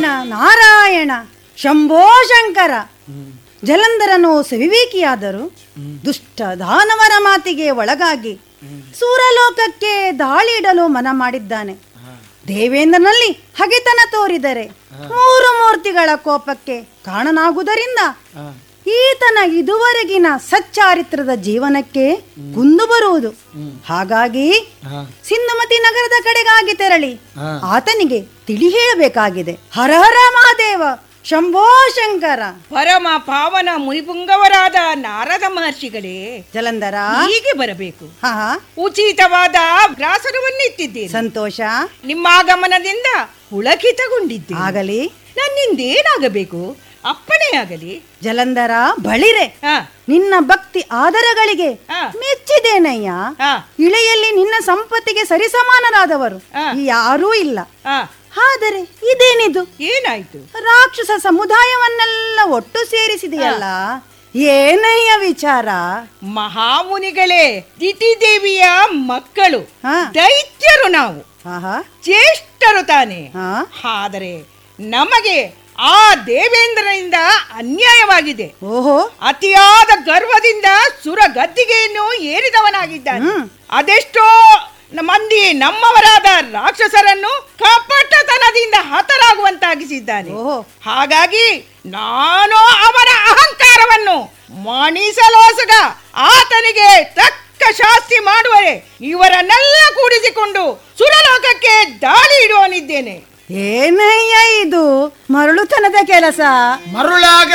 ನಾರಾಯಣ ನಾರಾಯಣ ಶಂಭೋ ಶಂಕರ ಜಲಂಧರನು ಸವಿವೇಕಿಯಾದರು ದುಷ್ಟ ದಾನವರ ಮಾತಿಗೆ ಒಳಗಾಗಿ ಸೂರಲೋಕಕ್ಕೆ ದಾಳಿ ಇಡಲು ಮನ ಮಾಡಿದ್ದಾನೆ ದೇವೇಂದ್ರನಲ್ಲಿ ಹಗೆತನ ತೋರಿದರೆ ಮೂರು ಮೂರ್ತಿಗಳ ಕೋಪಕ್ಕೆ ಕಾರಣನಾಗುವುದರಿಂದ ಈತನ ಇದುವರೆಗಿನ ಸಚ್ಚಾರಿತ್ರದ ಜೀವನಕ್ಕೆ ಕುಂದು ಬರುವುದು ಹಾಗಾಗಿ ಸಿಂಧುಮತಿ ನಗರದ ಕಡೆಗಾಗಿ ತೆರಳಿ ಆತನಿಗೆ ತಿಳಿ ಹೇಳಬೇಕಾಗಿದೆ ಹರ ಹರ ಮಹಾದೇವ ಶಂಭೋ ಶಂಕರ ಪರಮ ಪಾವನ ಮುನಿಪುಂಗವರಾದ ನಾರದ ಮಹರ್ಷಿಗಳೇ ಜಲಂಧರ ಹೀಗೆ ಬರಬೇಕು ಹಾ ಹಾ. ಉಚಿತವಾದ ಗ್ರಾಸರವನ್ನಿಟ್ಟಿದ್ದೇನೆ ಸಂತೋಷ ನಿಮ್ಮ ಆಗಮನದಿಂದ ಪುಳಕಿತಗೊಂಡಿದ್ದೆ ಆಗಲಿ ನನ್ನಿಂದೇನಾಗಬೇಕು ಅಪ್ಪಣೆ ಆಗಲಿ ಜಲಂಧರ ಬಳಿರೆ ಹಾ ನಿನ್ನ ಭಕ್ತಿ ಆದರಗಳಿಗೆ ಹಾ. ಮೆಚ್ಚಿದೇನಯ್ಯ ಹಾ ಇಳೆಯಲ್ಲಿ ನಿನ್ನ ಸಂಪತ್ತಿಗೆ ಸರಿಸಮಾನರಾದವರು ಹಾ. ಯಾರೂ ಇಲ್ಲ ಹಾ ಆದರೆ ಇದೇನಿದು ಏನಾಯ್ತು ರಾಕ್ಷಸ ಸಮುದಾಯವನ್ನೆಲ್ಲ ಒಟ್ಟು ಸೇರಿಸಿದೆಯಲ್ಲ ಏನಯ್ಯ ವಿಚಾರ ಮಹಾಮುನಿಗಳೇ ದಿತಿದೇವಿಯ ಮಕ್ಕಳು ಹಾ. ದೈತ್ಯರು ನಾವು ಆಹಾ ಜ್ಯೇಷ್ಠರು ತಾನೆ ಹಾ ಆದರೆ ನಮಗೆ ಆ ದೇವೇಂದ್ರನಿಂದ ಅನ್ಯಾಯವಾಗಿದೆ ಓಹೋ ಅತಿಯಾದ ಗರ್ವದಿಂದ ಸುರ ಗದ್ದಿಗೆಯನ್ನು ಏರಿದವನಾಗಿದ್ದಾನೆ ಹ್ಮ್. ಅದೆಷ್ಟೋ ನ- ಮಂದಿ ನಮ್ಮವರಾದ ರಾಕ್ಷಸರನ್ನು ಕಪಟತನದಿಂದ ಹತರಾಗುವಂತಾಗಿಸಿದ್ದಾನೆ ಓಹೋ ಹಾಗಾಗಿ ನಾನು ಅವರ ಅಹಂಕಾರವನ್ನು ಮಣಿಸಲೋಸಗ ಆತನಿಗೆ ತಕ್ಕ ಶಾಸ್ತಿ ಮಾಡುವರೆ ಇವರನ್ನೆಲ್ಲ ಕೂಡಿಸಿಕೊಂಡು ಸುರಲೋಕಕ್ಕೆ ದಾಳಿ ಇಡುವನಿದ್ದೇನೆ ಏನಯ್ಯ ಇದು ಮರಳುತನದ ಕೆಲಸ ಮರುಳಾಗ